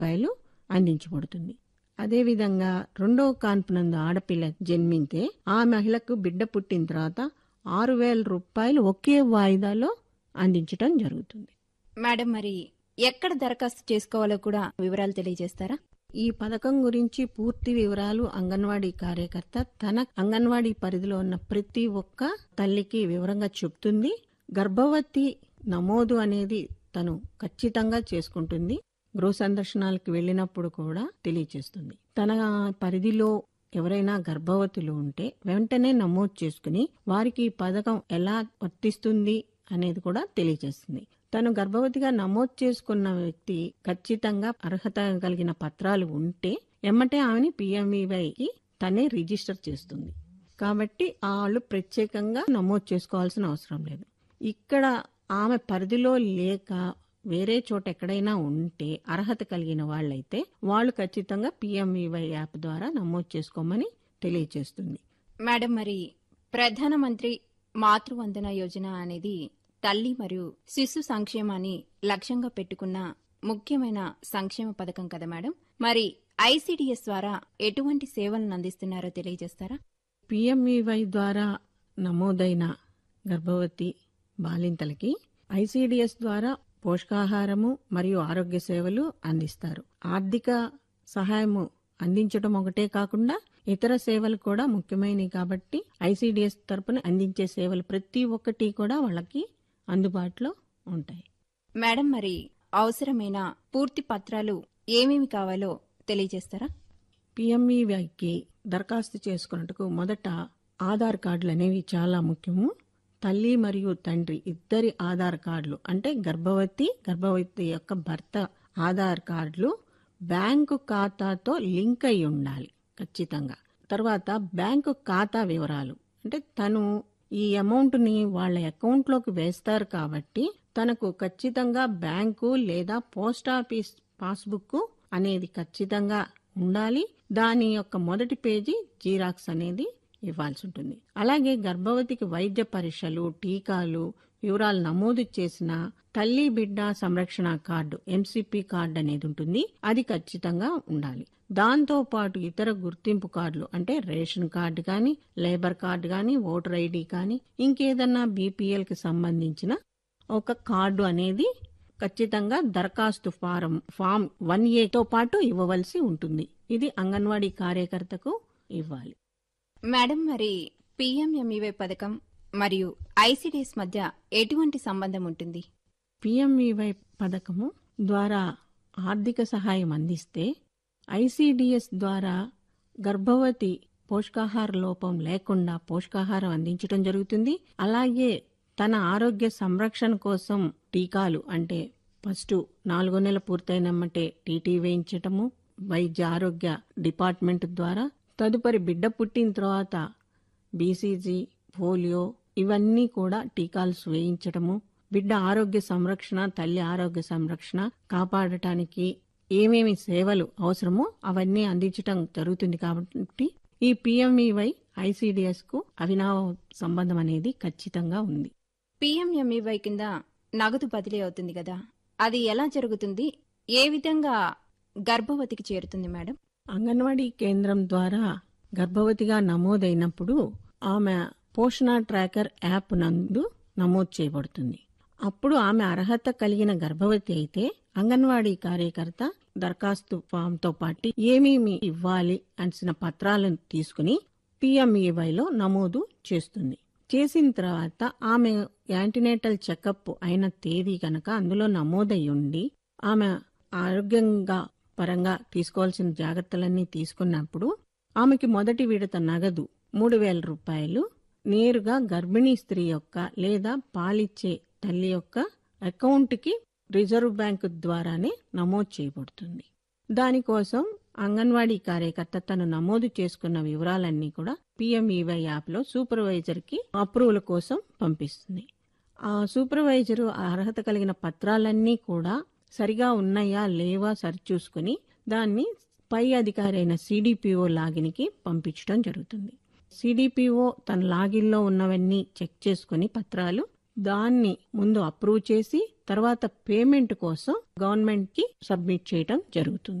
రూపాయలు అందించబడుతుంది అదేవిధంగా రెండవ కాన్పునందు ఆడపిల్ల జన్మింతే ఆ మహిళకు బిడ్డ పుట్టిన తర్వాత ఆరు వేల రూపాయలు ఒకే వాయిదాలో అందించడం జరుగుతుంది మేడం మరి ఎక్కడ దరఖాస్తు చేసుకోవాలో కూడా వివరాలు తెలియజేస్తారా ఈ పథకం గురించి పూర్తి వివరాలు అంగన్వాడీ కార్యకర్త తన అంగన్వాడీ పరిధిలో ఉన్న ప్రతి ఒక్క తల్లికి వివరంగా చెప్తుంది గర్భవతి నమోదు అనేది తను ఖచ్చితంగా చేసుకుంటుంది గృహ సందర్శనాలకు వెళ్ళినప్పుడు కూడా తెలియచేస్తుంది తన పరిధిలో ఎవరైనా గర్భవతులు ఉంటే వెంటనే నమోదు చేసుకుని వారికి ఈ పథకం ఎలా వర్తిస్తుంది అనేది కూడా తెలియజేస్తుంది తను గర్భవతిగా నమోదు చేసుకున్న వ్యక్తి ఖచ్చితంగా అర్హత కలిగిన పత్రాలు ఉంటే ఎమ్మటే ఆమెని పిఎంఈవైకి తనే రిజిస్టర్ చేస్తుంది కాబట్టి వాళ్ళు ప్రత్యేకంగా నమోదు చేసుకోవాల్సిన అవసరం లేదు ఇక్కడ ఆమె పరిధిలో లేక వేరే చోట ఎక్కడైనా ఉంటే అర్హత కలిగిన వాళ్ళైతే వాళ్ళు ఖచ్చితంగా పిఎంఈవై యాప్ ద్వారా నమోదు చేసుకోమని తెలియజేస్తుంది మేడం మరి ప్రధానమంత్రి మాతృవందన యోజన అనేది తల్లి మరియు శిశు సంక్షేమాన్ని లక్ష్యంగా పెట్టుకున్న ముఖ్యమైన సంక్షేమ పథకం కదా మేడం మరి ఐసిడిఎస్ ద్వారా ఎటువంటి సేవలను అందిస్తున్నారో తెలియజేస్తారా పిఎంఈవై ద్వారా నమోదైన గర్భవతి బాలింతలకి ఐసిడిఎస్ ద్వారా పోషకాహారము మరియు ఆరోగ్య సేవలు అందిస్తారు ఆర్థిక సహాయము అందించడం ఒకటే కాకుండా ఇతర సేవలు కూడా ముఖ్యమైనవి కాబట్టి ఐసిడిఎస్ తరపున అందించే సేవలు ప్రతి ఒక్కటి కూడా వాళ్ళకి అందుబాటులో ఉంటాయి మేడం మరి అవసరమైన పూర్తి పత్రాలు ఏమేమి కావాలో తెలియజేస్తారా పిఎంఈవైకి దరఖాస్తు చేసుకున్నట్టుకు మొదట ఆధార్ కార్డులు అనేవి చాలా ముఖ్యము తల్లి మరియు తండ్రి ఇద్దరి ఆధార్ కార్డులు అంటే గర్భవతి గర్భవతి యొక్క భర్త ఆధార్ కార్డులు బ్యాంకు ఖాతాతో లింక్ అయి ఉండాలి ఖచ్చితంగా తర్వాత బ్యాంకు ఖాతా వివరాలు అంటే తను ఈ అమౌంట్ ని వాళ్ళ అకౌంట్ లోకి వేస్తారు కాబట్టి తనకు ఖచ్చితంగా బ్యాంకు లేదా పోస్ట్ ఆఫీస్ పాస్బుక్ అనేది ఖచ్చితంగా ఉండాలి దాని యొక్క మొదటి పేజీ జీరాక్స్ అనేది ఇవ్వాల్సి ఉంటుంది అలాగే గర్భవతికి వైద్య పరీక్షలు టీకాలు వివరాలు నమోదు చేసిన తల్లి బిడ్డ సంరక్షణ కార్డు ఎంసిపి కార్డు అనేది ఉంటుంది అది ఖచ్చితంగా ఉండాలి దాంతో పాటు ఇతర గుర్తింపు కార్డులు అంటే రేషన్ కార్డు కానీ లేబర్ కార్డు కానీ ఓటర్ ఐడి కానీ ఇంకేదన్నా బీపీఎల్ కి సంబంధించిన ఒక కార్డు అనేది ఖచ్చితంగా దరఖాస్తు ఫారం ఫామ్ వన్ ఏతో పాటు ఇవ్వవలసి ఉంటుంది ఇది అంగన్వాడీ కార్యకర్తకు ఇవ్వాలి మేడం మరి పిఎంఎంఈవై పథకం మరియు ఐసిడిఎస్ మధ్య ఎటువంటి సంబంధం ఉంటుంది పిఎంఈవై పథకము ద్వారా ఆర్థిక సహాయం అందిస్తే ఐసిడిఎస్ ద్వారా గర్భవతి పోషకాహార లోపం లేకుండా పోషకాహారం అందించడం జరుగుతుంది అలాగే తన ఆరోగ్య సంరక్షణ కోసం టీకాలు అంటే ఫస్ట్ నాలుగో నెల పూర్తయినమ్మటే టీటీ వేయించటము వైద్య ఆరోగ్య డిపార్ట్మెంట్ ద్వారా తదుపరి బిడ్డ పుట్టిన తర్వాత బీసీజీ పోలియో ఇవన్నీ కూడా టీకాలు వేయించటము బిడ్డ ఆరోగ్య సంరక్షణ తల్లి ఆరోగ్య సంరక్షణ కాపాడటానికి ఏమేమి సేవలు అవసరమో అవన్నీ అందించటం జరుగుతుంది కాబట్టి ఈ పిఎంఈవై ఐసిడిఎస్ కు అవినావ సంబంధం అనేది ఖచ్చితంగా ఉంది పిఎంఎంఈవై కింద నగదు బదిలీ అవుతుంది కదా అది ఎలా జరుగుతుంది ఏ విధంగా గర్భవతికి చేరుతుంది మేడం అంగన్వాడీ కేంద్రం ద్వారా గర్భవతిగా నమోదైనప్పుడు ఆమె పోషణ ట్రాకర్ యాప్ నందు నమోదు చేయబడుతుంది అప్పుడు ఆమె అర్హత కలిగిన గర్భవతి అయితే అంగన్వాడీ కార్యకర్త దరఖాస్తు ఫామ్ తో పాటు ఏమేమి ఇవ్వాలి అనిసిన పత్రాలను తీసుకుని పిఎంఈవైలో నమోదు చేస్తుంది చేసిన తర్వాత ఆమె యాంటీనేటల్ చెకప్ అయిన తేదీ కనుక అందులో నమోదై ఉండి ఆమె ఆరోగ్యంగా పరంగా తీసుకోవాల్సిన జాగ్రత్తలన్నీ తీసుకున్నప్పుడు ఆమెకి మొదటి విడత నగదు మూడు వేల రూపాయలు నేరుగా గర్భిణీ స్త్రీ యొక్క లేదా పాలిచ్చే తల్లి యొక్క అకౌంట్కి రిజర్వ్ బ్యాంకు ద్వారానే నమోదు చేయబడుతుంది దానికోసం అంగన్వాడీ కార్యకర్త తను నమోదు చేసుకున్న వివరాలన్నీ కూడా పిఎంఈవై యాప్లో సూపర్వైజర్కి అప్రూవల్ కోసం పంపిస్తుంది ఆ సూపర్వైజరు ఆ అర్హత కలిగిన పత్రాలన్నీ కూడా సరిగా ఉన్నాయా లేవా సరిచూసుకుని దాన్ని పై అధికారి అయిన సిడిపిఓ లాగిన్కి పంపించడం జరుగుతుంది సిడిపిఓ తన లాగిన్లో ఉన్నవన్నీ చెక్ చేసుకుని పత్రాలు దాన్ని ముందు అప్రూవ్ చేసి తర్వాత పేమెంట్ కోసం గవర్నమెంట్ కి సబ్మిట్ చేయడం జరుగుతుంది